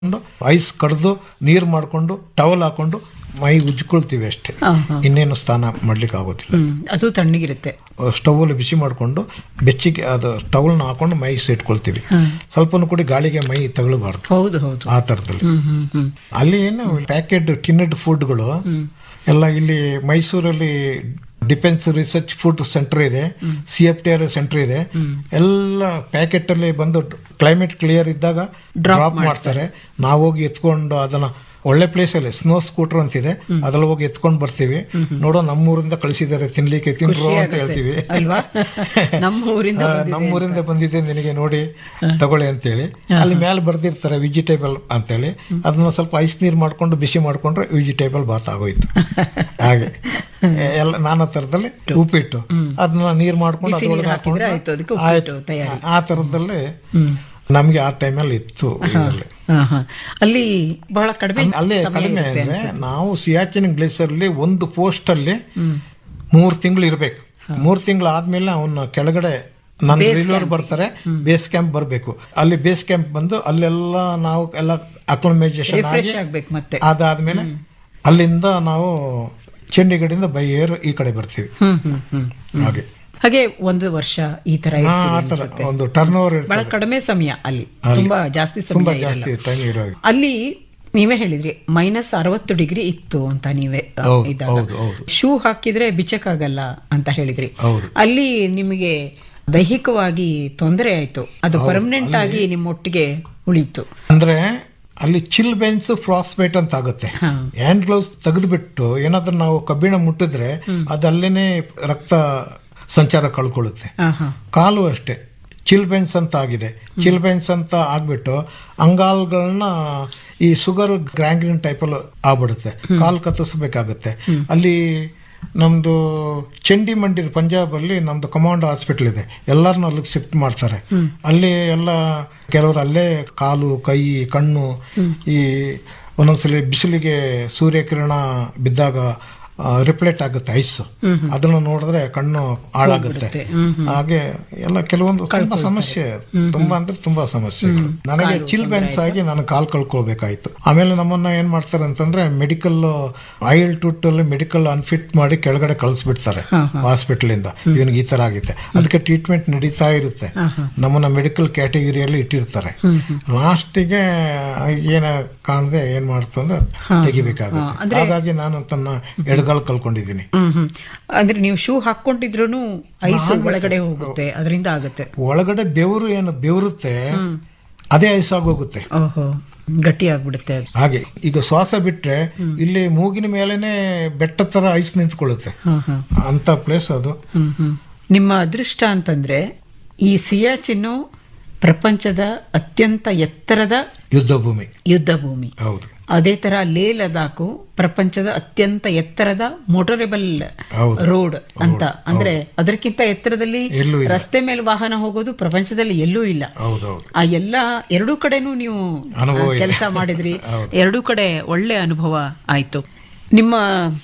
Ice ಕಡ್ದು ನೀರು ಮಾಡ್ಕೊಂಡು ಟವಲ್ ಹಾಕೊಂಡು ಮೈ ಉಜ್ಕೊಳ್ತೀವಿ ಅಷ್ಟೇ ಹಾ, ಹಾ. ಇನ್ನೇನು ಸ್ನಾನ ಮಾಡ್ಲಿಕ್ಕೆ ಆಗೋದಿಲ್ಲ ಹ್ಮ್ ಅದು ತಣ್ಣಗಿರುತ್ತೆ ಸ್ಟವಲ್ಲಿ ಬಿಸಿ ಮಾಡಿಕೊಂಡು ಬೆಚ್ಚಿಗೆ ಅದು ಟವಲ್ನ ಹಾಕೊಂಡು ಮೈ ಇಟ್ಕೊಳ್ತೀವಿ ಹಾ. ಸ್ವಲ್ಪನೂ ಕೂಡ ಗಾಳಿಗೆ ಮೈ ತಗಲಬಾರ್ದು ಹೌದು ಹೌದು ಆ ಥರದಲ್ಲಿ ಹ್ಮ್ ಹ್ಮ್ ಹ್ಮ್ ಅಲ್ಲಿ ಏನು ಪ್ಯಾಕೆಟ್ ಟಿನ್ನಡ್ ಫುಡ್ಗಳು ಎಲ್ಲ ಇಲ್ಲಿ ಮೈಸೂರಲ್ಲಿ ಡಿಫೆನ್ಸ್ ರಿಸರ್ಚ್ ಫುಡ್ ಸೆಂಟರ್ ಇದೆ C F T R centre ಇದೆ ಎಲ್ಲ ಪ್ಯಾಕೆಟ್ ಅಲ್ಲಿ ಬಂದು ಕ್ಲೈಮೇಟ್ ಕ್ಲಿಯರ್ ಇದ್ದಾಗ ಡ್ರಾಪ್ ಮಾಡ್ತಾರೆ ನಾವು ಹೋಗಿ ಎತ್ಕೊಂಡು ಅದನ್ನ ಒಳ್ಳೆ ಪ್ಲೇಸ್ ಅಲ್ಲಿ ಸ್ನೋ ಸ್ಕೂಟರ್ ಅಂತಿದೆ ಅದ್ರಲ್ಲಿ ಹೋಗಿ ಎತ್ಕೊಂಡು ಬರ್ತೀವಿ ನೋಡೋ ನಮ್ಮೂರಿಂದ ಕಳಿಸಿದ್ದಾರೆ ತಿನ್ಲಿಕ್ಕೆ ತಿನ್ರು ಅಂತ ಹೇಳ್ತೀವಿ ಅಲ್ವಾ? ನಮ್ಮ ಊರಿಂದ ಆ, ನಮ್ಮೂರಿಂದ ಬಂದಿದೆ ನಿನಗೆ ನೋಡಿ ತಗೊಳ್ಳಿ ಅಂತೇಳಿ ಅಲ್ಲಿ ಮೇಲೆ ಬರ್ದಿರ್ತಾರೆ ವೆಜಿಟೇಬಲ್ ಅಂತೇಳಿ ಅದನ್ನ ಸ್ವಲ್ಪ ಐಸ್ ನೀರು ಮಾಡ್ಕೊಂಡು ಬಿಸಿ ಮಾಡ್ಕೊಂಡ್ರೆ ವೆಜಿಟೇಬಲ್ ಬಾತ್ ಆಗೋಯ್ತು ಹಾಗೆ ಎ- ಎಲ್ಲ ನಾನಾ ತರದಲ್ಲಿ ಉಪ್ಪಿಟ್ಟು ಅದನ್ನ ನೀರು ಮಾಡ್ಕೊಂಡು ಬಿಸಿ ನೀರು ಅದ್ರೊಳಗೆ ಹಾಕಿದ್ರೆ ಹಾಕೊಂಡು ಆಯ್ತು, ಅದಕ್ಕೆ ಉಪ್ಪಿಟ್ಟು ಆಯ್ತು. ತಯಾರಿ. ಆ ತರದಲ್ಲಿ ನಮ್ಗೆ ಆ ಟೈಮಲ್ಲಿ ಇತ್ತು ಇದರಲ್ಲಿ ಹಾ, ಹಾ. ಅಲ್ಲಿ ಬಹಳ ಕಡಿಮೆ ಅಲ್ಲೇ ಸಮಯ ಕಡಿಮೆ ಇರುತ್ತೆ ಅಂದ್ರೆ ಅನ್ಸುತ್ತೆ. ನಾವು ಸಿಯಾಚಿನ್ ಗ್ಲೇಸರ್ ಅಲ್ಲಿ ಒಂದು ಪೋಸ್ಟ್ ಅಲ್ಲಿ ಮೂರ್ ತಿಂಗಳು ಇರ್ಬೇಕು ಮೂರ್ ತಿಂಗಳು ಆದ್ಮೇಲೆ ಅವನ್ನ ಕೆಳಗಡೆ ನನ್ನ ರಿಲೋರ್ ಬರ್ತಾರೆ ಬೇಸ್ ಕ್ಯಾಂಪ್ ಬರಬೇಕು ಅಲ್ಲಿ ಬೇಸ್ ಕ್ಯಾಂಪ್ ಬಂದು ಅಲ್ಲೆಲ್ಲ ನಾವು ಎಲ್ಲ ಅಕ್ಲಮೈಸೇಷನ್ ರಿಫ್ರೆಶ್ ಆಗ್ಬೇಕು ಮತ್ತೆ ಅದಾದ್ಮೇಲೆ ಅಲ್ಲಿಂದ ನಾವು ಚಂಡೀಗಢದಿಂದ ಬೈ ಏರ್ ಈ ಕಡೆ ಬರ್ತೀವಿ ಹ್ಮ್ ಹ್ಮ್ ಹ್ಮ್ ಹಾಗೆ ಹಾಗೆ ಒಂದು ವರ್ಷ ಈ ತರ ಹಾ, ಇರ್ತೀವಿ ಆ ತರ ಅನ್ಸುತ್ತೆ. ಒಂದು ಟರ್ನ್ ಓವರ್ ಬಹಳ ಕಡಿಮೆ ಸಮಯ ಅಲ್ಲಿ ತುಂಬಾ ಜಾಸ್ತಿ ತುಂಬಾ ಸಮಯ ಇರಲ್ಲ ಜಾಸ್ತಿ ಟೈಮ್ ಇರೋ ಹಾಗೆ. ಅಲ್ಲಿ ನೀವೇ ಹೇಳಿದ್ರಿ ಮೈನಸ್ ಅರವತ್ತು ಡಿಗ್ರಿ ಇತ್ತು ಅಂತ ನೀವೇ ಆ, ಹೌದು, ಇದ್ದಾಗ ಹೌದು, ಹೌದು. ಶೂ ಹಾಕಿದ್ರೆ ಬಿಚ್ಚಕ್ಕಾಗಲ್ಲ ಅಂತ ಹೇಳಿದ್ರಿ ಹೌದು. ಅಲ್ಲಿ ನಿಮಗೆ ದೈಹಿಕವಾಗಿ ತೊಂದರೆ ಆಯ್ತು ಅದು ಪರ್ಮನೆಂಟ್ ಆಗಿ ನಿಮ್ಮೊಟ್ಟಿಗೆ ಉಳಿತು ಅಂದ್ರೆ ಅಲ್ಲಿ ಚಿಲ್ ಬೆನ್ಸ್ ಫ್ರಾಸ್ಬೈಟ್ ಅಂತ ಆಗುತ್ತೆ ಹಾ. ಹ್ಯಾಂಡ್ ಗ್ಲೌಸ್ ತೆಗೆದುಬಿಟ್ಟು ಏನಾದ್ರೂ ನಾವು ಕಬ್ಬಿಣ ಮುಟ್ಟಿದ್ರೆ ಅದು ಅಲ್ಲೇನೆ ರಕ್ತ ಸಂಚಾರ ಕಳ್ಕೊಳ್ಳುತ್ತೆ ಹಾ ಹಾ ಕಾಲು ಅಷ್ಟೇ ಚಿಲ್ಬೆನ್ಸ್ ಅಂತ ಆಗಿದೆ ಚಿಲ್ಬೆನ್ಸ್ ಅಂತ ಆಗ್ಬಿಟ್ಟು ಅಂಗಾಲ್ಗಳನ್ನ ಈ ಶುಗರ್ ಗ್ರ್ಯಾಂಗ್ರಿನ್ ಟೈಪಲ್ಲಿ ಆಗ್ಬಿಡುತ್ತೆ ಕಾಲು ಕತ್ತಿಸ್ಬೇಕಾಗುತ್ತೆ ಅಲ್ಲಿ ನಮ್ದು ಚಂಡಿ ಮಂಡಿ ಪಂಜಾಬ್ ಅಲ್ಲಿ ನಮ್ದು ಕಮಾಂಡ್ ಹಾಸ್ಪಿಟಲ್ ಇದೆ ಎಲ್ಲರನ್ನ ಅಲ್ಲಿಗೆ ಶಿಫ್ಟ್ ಮಾಡ್ತಾರೆ ಅಲ್ಲಿ ಎಲ್ಲ ಕೆಲವರು ಅಲ್ಲೇ ಕಾಲು ಕೈ ಕಣ್ಣು ಈ ಒಂದೊಂದ್ಸಲಿ ಬಿಸಿಲಿಗೆ ಸೂರ್ಯಕಿರಣ ಬಿದ್ದಾಗ ರಿಫ್ಲೆಕ್ಟ್ ಆಗುತ್ತೆ ಐಸ್ ಅದನ್ನ ನೋಡಿದ್ರೆ ಕಣ್ಣು ಹಾಳಾಗುತ್ತೆ ಹಾಗೆ ಎಲ್ಲ ಕೆಲವೊಂದು ತುಂಬಾ ಸಮಸ್ಯೆ ತುಂಬಾ ಅಂದ್ರೆ ತುಂಬಾ ಸಮಸ್ಯೆಗಳು ನನಗೆ ಚಿಲ್ ಬೆನ್ಸ್ ಆಗಿ ನಾನು ಕಾಲ್ ಕಳ್ಕೊಳ್ಬೇಕಾಯ್ತು ಆಮೇಲೆ ನಮ್ಮನ್ನ ಏನ್ ಮಾಡ್ತಾರೆ ಅಂತಂದ್ರೆ ಮೆಡಿಕಲ್ ಆಯಿಲ್ ಟೂಟ್ ಅಲ್ಲಿ ಮೆಡಿಕಲ್ ಅನ್ಫಿಟ್ ಮಾಡಿ ಕೆಳಗಡೆ ಕಳಿಸ್ಬಿಡ್ತಾರೆ ಹಾಸ್ಪಿಟಲ್ ಇಂದ ಇವನಿಗೆ ಈ ತರ ಆಗಿದೆ ಅದಕ್ಕೆ ಟ್ರೀಟ್ಮೆಂಟ್ ನಡೀತಾ ಇರುತ್ತೆ ನಮ್ಮನ್ನ ಮೆಡಿಕಲ್ ಕ್ಯಾಟಗರಿಯಲ್ಲಿ ಇಟ್ಟಿರ್ತಾರೆ ಲಾಸ್ಟಿಗೆ ಏನ ಕಾಣದೆ ಏನ್ ಮಾಡ್ತಂದ್ರೆ ತೆಗಿಬೇಕಾಗುತ್ತೆ ಹಾಗಾಗಿ ನಾನು ತನ್ನ ಎಡಗಾಲ್ ಕಳ್ಕೊಂಡಿದ್ದೀನಿ ಹ್ಮ್ ಹ್ಮ್ ಅಂದ್ರೆ ನೀವು ಶೂ ಹಾಕೊಂಡಿದ್ರು ಐಸ್ ಒಳಗಡೆ ಹೋಗುತ್ತೆ ಅದರಿಂದ ಆಗುತ್ತೆ ಒಳಗಡೆ ಬೆವರು ಏನು ಬೆವರುತ್ತೆ ಅದೇ ಐಸ್ ಆಗೋಗುತ್ತೆ ಓಹೋ ಗಟ್ಟಿ ಆಗ್ಬಿಡುತ್ತೆ ಅದು ಹಾಗೆ ಈಗ ಶ್ವಾಸ ಬಿಟ್ರೆ ಇಲ್ಲಿ ಮೂಗಿನ ಮೇಲೆನೆ ಬೆಟ್ಟ ತರ ಐಸ್ ನಿಂತ್ಕೊಳ್ಳುತ್ತೆ ಹಾ ಹಾ ಅಂತ ಪ್ಲೇಸ್ ಅದು ಹ್ಮ್ ಹ್ಮ್ ನಿಮ್ಮ ಅದೃಷ್ಟ ಅಂತಂದ್ರೆ ಈ ಸಿಯಾಚಿನ್ನು ಪ್ರಪಂಚದ ಅತ್ಯಂತ ಎತ್ತರದ ಯುದ್ಧ ಭೂಮಿ ಯುದ್ಧ ಭೂಮಿ ಹೌದು ಅದೇ ತರ ಲೇ ಲದಾಖು ಪ್ರಪಂಚದ ಅತ್ಯಂತ ಎತ್ತರದ ಮೋಟರೇಬಲ್ ಹೌದು. ರೋಡ್ ಅಂತ ಅಂದ್ರೆ ಅದಕ್ಕಿಂತ ಎತ್ತರದಲ್ಲಿ ಎಲ್ಲೂ ಇಲ್ಲ. ರಸ್ತೆ ಮೇಲೆ ವಾಹನ ಹೋಗೋದು ಪ್ರಪಂಚದಲ್ಲಿ ಎಲ್ಲೂ ಇಲ್ಲ ಹೌದೌದು ಆ ಎಲ್ಲ ಎರಡೂ ಕಡೆನೂ ನೀವು ಅನುಭವ ಇದೆ. ಕೆಲಸ ಮಾಡಿದ್ರಿ ಎರಡೂ ಕಡೆ ಒಳ್ಳೆ ಅನುಭವ ಆಯ್ತು ನಿಮ್ಮ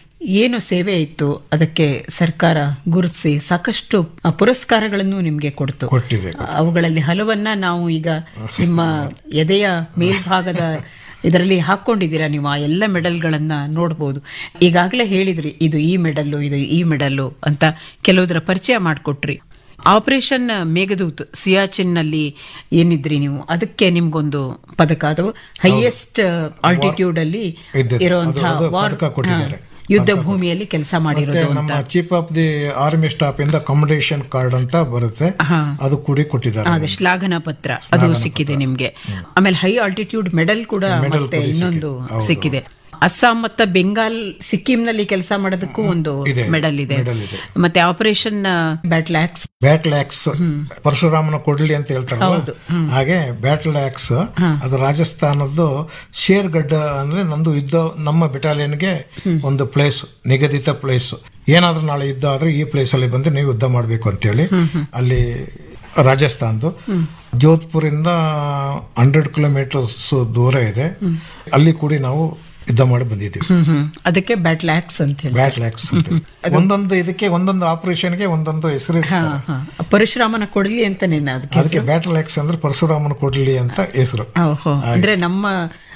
ಏನು ಸೇವೆ ಇತ್ತು ಅದಕ್ಕೆ ಸರ್ಕಾರ ಗುರುತಿಸಿ ಸಾಕಷ್ಟು ಆ, ಪುರಸ್ಕಾರಗಳನ್ನು ನಿಮ್ಗೆ ಕೊಡ್ತು ಕೊಟ್ಟಿದೆ ಅವುಗಳಲ್ಲಿ ಹಲವನ್ನ ನಾವು ಈಗ ನಿಮ್ಮ ಎದೆಯ ಮೇಲ್ಭಾಗದ ಇದರಲ್ಲಿ ಹಾಕೊಂಡಿದ್ದೀರಾ ನೀವು ಆ ಎಲ್ಲ ಮೆಡಲ್ಗಳನ್ನ ನೋಡ್ಬೋದು ಈಗಾಗಲೇ ಹೇಳಿದ್ರಿ ಇದು ಈ ಮೆಡಲ್ಲು ಇದು ಈ ಮೆಡಲ್ಲು ಅಂತ ಕೆಲವುದರ ಪರಿಚಯ ಮಾಡಿಕೊಟ್ರಿ ಆಪರೇಷನ್ ಮೇಘದೂತ್ ಸಿಯಾಚಿನ್ ನಲ್ಲಿ ಏನಿದ್ರಿ ನೀವು ಅದಕ್ಕೆ ನಿಮ್ಗೊಂದು ಪದಕ ಅದು ಹೈಯೆಸ್ಟ್ ಆಲ್ಟಿಟ್ಯೂಡ್ ಅಲ್ಲಿ ಇದ್ದದ್ದು. ಇರುವಂತಹ ಅದು- ಅದು ವಾರ್ ಪದಕ ಕೊಟ್ಟಿದ್ದಾರೆ. ಯುದ್ಧ ಭೂಮಿಯಲ್ಲಿ ಕೆಲಸ ಮತ್ತೆ ಮಾಡಿರೋದು ನಮ್ಮ chief of the army staff ಇಂದ ಕಮಂಡೇಷನ್ ಕಾರ್ಡ್ ಅಂತ ಬರುತ್ತೆ ಹಾ. ಅದು ಕೂಡಿ ಕೊಟ್ಟಿದ್ದಾರೆ ಅದೇ ಶ್ಲಾಘನ ಪತ್ರ ಅದು ಸಿಕ್ಕಿದೆ ನಿಮ್ಗೆ ಆಮೇಲೆ ಹೈ ಆಲ್ಟಿಟ್ಯೂಡ್ ಮೆಡಲ್ ಕೂಡ Medal ಮತ್ತೆ ಕೂಡ ಇನ್ನೊಂದು ಸಿಕ್ಕಿದೆ. ಹೌದು, ಸಿಕ್ಕಿದೆ ಅಸ್ಸಾಂ ಮತ್ತೆ ಬೆಂಗಾಲ್ ಸಿಕ್ಕಿಂನಲ್ಲಿ ಕೆಲಸ ಮಾಡೋದಕ್ಕೂ ಒಂದು ಇದೆ, ಮೆಡಲ್ ಇದೆ medal ಇದೆ. ಮತ್ತೆ operation battle axe battle axe ಪರಶುರಾಮನ ಕೊಡ್ಲಿ ಅಂತ ಹೇಳ್ತಾರಲ್ಲ ಹಾಗೆ ಬ್ಯಾಟ್ಲ್ ಆಕ್ಸ್ ಅದು ರಾಜಸ್ಥಾನದ್ದು ಶೇರ್ಗಡ್ಡ ಅಂದ್ರೆ ನಂದು ಯುದ್ಧ ನಮ್ಮ ಬೆಟಾಲಿಯನ್ಗೆ ಒಂದು ಪ್ಲೇಸ್ ನಿಗದಿತ ಪ್ಲೇಸ್ ಏನಾದ್ರೂ ನಾಳೆ ಯುದ್ಧ ಆದ್ರೆ ಈ ಪ್ಲೇಸ್ ಅಲ್ಲಿ ಬಂದು ನೀವು ಯುದ್ಧ ಮಾಡ್ಬೇಕು ಅಂತೇಳಿ ಅಲ್ಲಿ ರಾಜಸ್ಥಾನ್ದು ಜೋಧ್ಪುರಿಂದ ಹಂಡ್ರೆಡ್ ಕಿಲೋಮೀಟರ್ಸ್ ದೂರ ಇದೆ ಅಲ್ಲಿ ಕೂಡಿ ನಾವು ಯುದ್ಧ ಮಾಡಿ ಬಂದಿದ್ದೀವಿ ಹ್ಮ್ ಹ್ಮ್ ಅದಕ್ಕೆ ಬ್ಯಾಟ್ಲ್ಯಾಕ್ಸ್ ಅಂತ ಹೇಳಿ ಬ್ಯಾಟ್ ಲ್ಯಾಕ್ಸ್ ಅಂತ ಒಂದೊಂದು ಇದಕ್ಕೆ ಒಂದೊಂದು ಆಪರೇಷನ್ಗೆ ಒಂದೊಂದು ಹೆಸರು ಹಾ ಹಾ ಪರಶುರಾಮನ ಕೊಡ್ಲಿ ಅಂತಾನೆ ಅದಕ್ಕೆ ಅದಕ್ಕೆ ಬ್ಯಾಟ್ ಲ್ಯಾಕ್ಸ್ ಅಂದ್ರೆ ಪರಶುರಾಮನ ಕೊಡ್ಲಿ ಅಂತ ಹೆಸರು ಓಹೋ ಅಂದ್ರೆ ನಮ್ಮ